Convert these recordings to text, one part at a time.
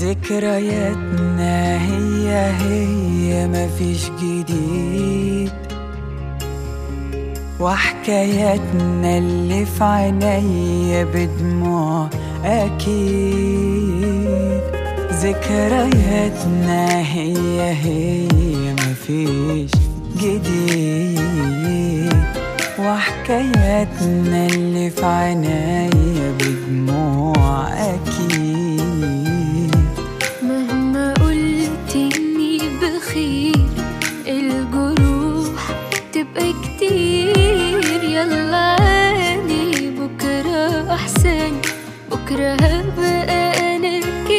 ذكرياتنا هي هي مفيش جديد وحكاياتنا اللي في عينيا بدموع أكيد ذكرياتنا هي هي مفيش جديد وحكاياتنا اللي في عينيا بدموع أكيد مهما قلت اني بخير الجروح تبقى كتير يلا عادي بكرة احسن بكرة هبقى انا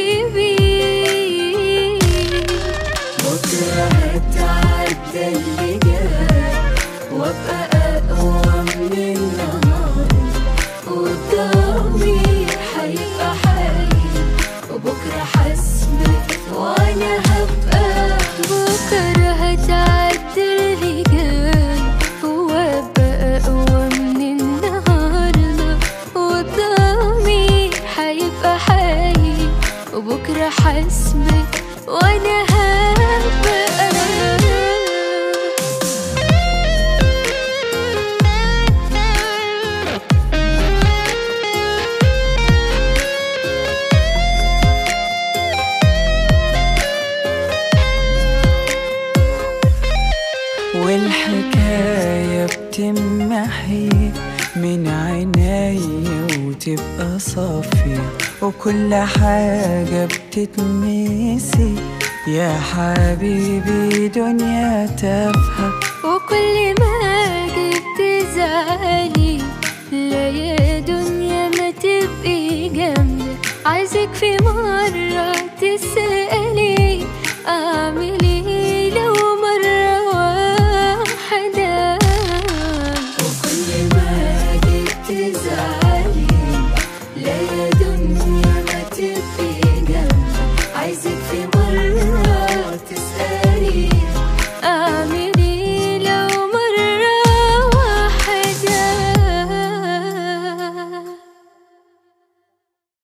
الكبير بكرة هتعدى اللي جاي وابقى أقوى من النهار قدامي هيبقى حي وبكرة حسبك وانا هبقى بكرة هتعدي اللي جاي وابقى اقوى من النهاردة قدامي هيبقى حي وبكرة حسبك وانا هبقى والحكاية بتمحي من عينيا وتبقى صافية وكل حاجة بتتنسي يا حبيبي دنيا تافهة وكل ما جبت زعلي لا يا دنيا ما تبقي جنبي عايزك في مرة تسألي أعمل إيه لو مرة واحدة وكل ما جيت تزعلي لا يا دنيا ما تبقي